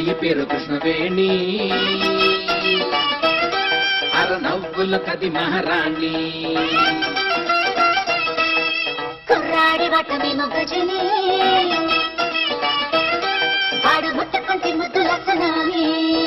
అమ్మాయి పేరు కృష్ణవేణి అర నవ్వుల కది మహారాణి కుర్రాడి వటమేమో గజని వాడు ముట్టుకుంటే ముద్దు లసనామి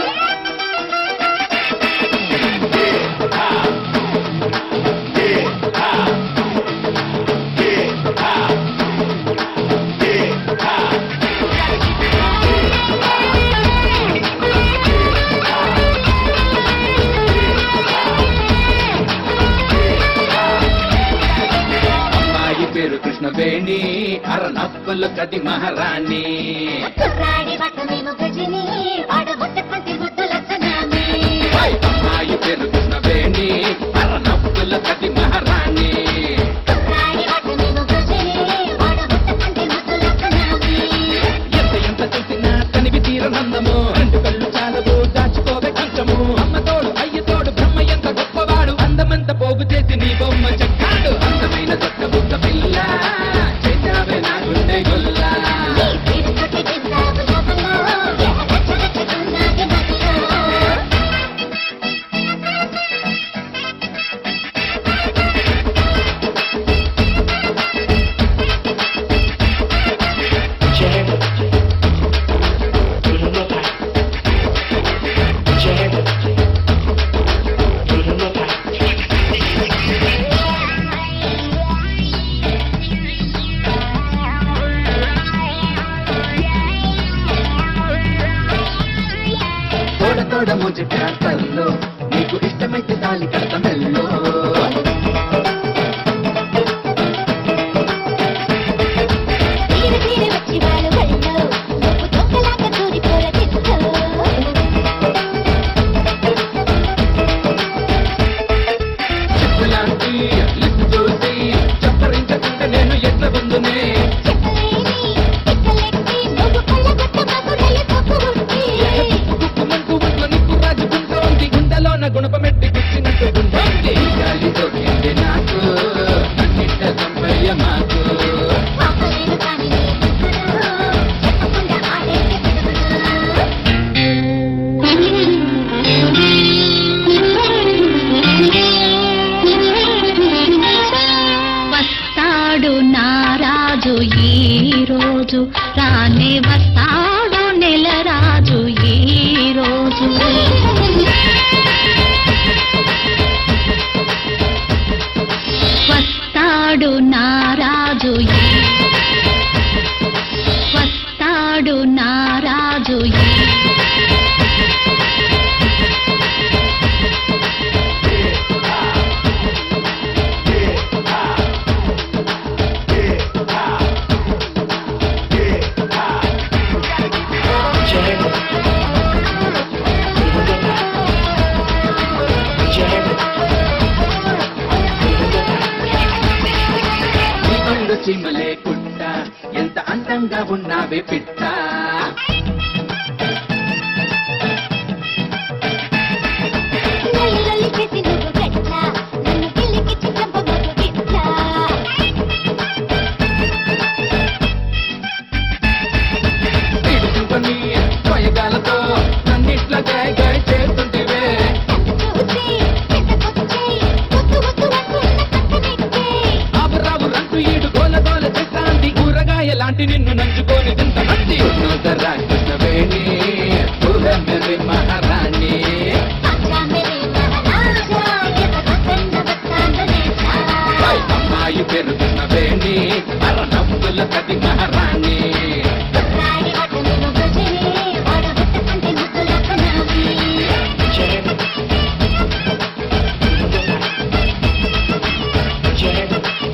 అమ్మాయి పేరు కృష్ణవేణి అర నవ్వుల కది మహారాణి కుర్రాడి వటమేమో గజని వాడు ముట్టుకుంటే ముద్దు లసనామి అమ్మాయి పేరు కృష్ణవేణి అర నవ్వుల కది మహారాణి కుర్రాడి వటమేమో గజని వాడు ముట్టుకుంటే ముద్దు లసనామి ఎంత ఎంత చూసినా తనివి తీరనందము రెండు కళ్ళు చాలవు దాచుకోవే కొంచెము అమ్మ తోడు అయ్య తోడు బ్రహ్మ ఎంత గొప్పవాడు అందమంత పోగు చేసి నీ బొమ్మ చెక్కాడు అందమైన దొక్క బుక్క పిల్ల చేసావే నా గుండె గొల్లా నీ తిరుపతి జిల్లాకు జగలో ఎగరగచ్చుకున్నది మదిలో Jam. Put 'em up high. Jam. Put 'em up high. తోడ తోడ ముచ్చట కల్లో నీకు ఇష్టమైతే తాలి కడత మెల్లో తీరు తీరు వచ్చి వాళ్ళు వళ్ళో నువ్వు దొంగలాగా దూరిపోర తిష్టో చెప్పులాంటి లిప్పు చూసి చప్పరించకుండా నేను ఎట్ల ముందునే చెప్పలేని పిక్కలెట్టి నువ్వు కళ్ళగట్ట మగుడలు తప్పుకుంటే కుక్కుమంటూ ఒంట్లో నిప్పు రాజుకుంటోంది గుండెలోన గుణపమెట్టి గుచ్చినట్టు గుండోంది గాలి దొరికింది నాకు నన్నిట్ట సంపయ్య మాకు పాపలేను కానీ నీ ముగ్గురు చెప్పకుండా ఆడేస్తే పిడుగులు వస్తాడు నారాజు ఈ రోజు రానే వస్తాడు నెల రాజు ఈ రోజు వస్తాడు నారాజు ఈ వస్తాడు నారాజు ఈ Jam. Put 'em up high. Jam. Put 'em up high. నీ కళ్ళు చీమలే కుట్ట ఎంత అందంగా ఉన్నావే పిట్ట లల్లి లల్లి చేసి నువ్వు గట్లా నన్ను గిల్లికిచ్చి చంపబోతు గిట్లా తీడుచుకొని స్వయగాలతో నన్నిట్ల గాయ గాయ చేస్తుంటివే చూసి ఎంతకొచ్చే ముద్దు ముద్దు అనుకున్న కట్టనిచ్చే ఆబురాబు రంటు ఈడు గోల గోల చేస్తాంది కూరగాయ లాంటి నిన్ను నంచుకొని తింత మంది ఉన్నోదరా కృష్ణవేణి మెరి మహారాణి ఆచా మేరే మహారాజా ఎగరగొట్టన్న వస్తాందనేసా పై అమ్మాయి పేరు కృష్ణవేణి అర నవ్వుల కది మహారాణి రాడి వటమేమో గజని వాడు ముట్టుకుంటే ముద్దు లసనామి Jam. Jam.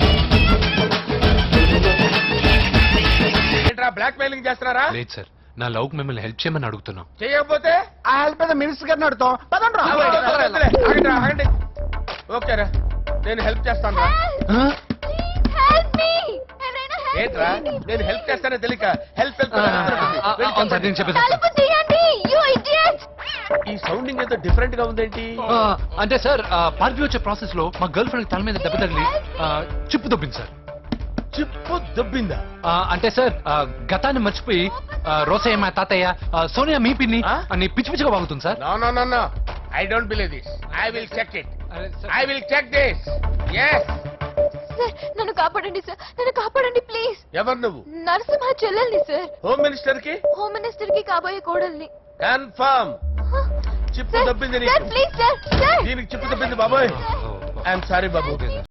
ఏంట్రా బ్లాక్ మెయిలింగ్ చేస్తున్నారా లేదు సార్ నా లవ్ మిమ్మల్ని హెల్ప్ చేయమని అడుగుతున్నాం చేయకపోతే ఆ హెల్ప్ అయితే మినిస్టర్ గారిని అడుగుతాం పదండ్రా. వద్దులే, ఆగండి ఆగండి ఓకేరా నేను హెల్ప్ చేస్తాను రా హెల్ప్ మీ ఎవరైనా ఏంట్రా నేను హెల్ప్ చేస్తానో తెలియక హెల్ప్ హెల్ప్ అవును సార్ నేను చెప్పేది సార్. తలుపు తీయండి యు ఇడియట్ ఈ సౌండింగ్ ఏదో డిఫరెంట్ గా ఉందేంటి ఆ, అంటే సార్ పార్టీ వచ్చే ప్రాసెస్ లో మా గర్ల్ ఫ్రెండ్ తల మీద దెబ్బ తగిలి ఆ, చిప్పు దొబ్బింది సార్ చిప్పు దొబ్బిందా ఆ, అంటే సార్ ఆ, గతాన్ని మర్చిపోయి ఆ, రోసయ్య మా తాతయ్య ఆ, సోనియా మీ పిన్ని ఆ? అని పిచ్చి పిచ్చిగా బాగుతుంది sir no no no no I don't believe this I will check it అరే, sir. I will check this yes sir నన్ను కాపాడండి సార్ నన్ను కాపాడండి ప్లీజ్ ఎవరు నువ్వు నరసింహ చెల్లెల్ని సార్ హోమ్ మినిస్టర్ కి హోమ్ మినిస్టర్ కి కాబోయే కోడల్ని కన్ఫర్మ్ చిప్పు సార్ దొబ్బింది సార్ నీకు ప్లీజ్ సార్ సార్ దీనికి చిప్పు దొబ్బింది బాబోయ్ ఓ, ఓ. ఐఎమ్ సారీ బాబు ఓకే సార్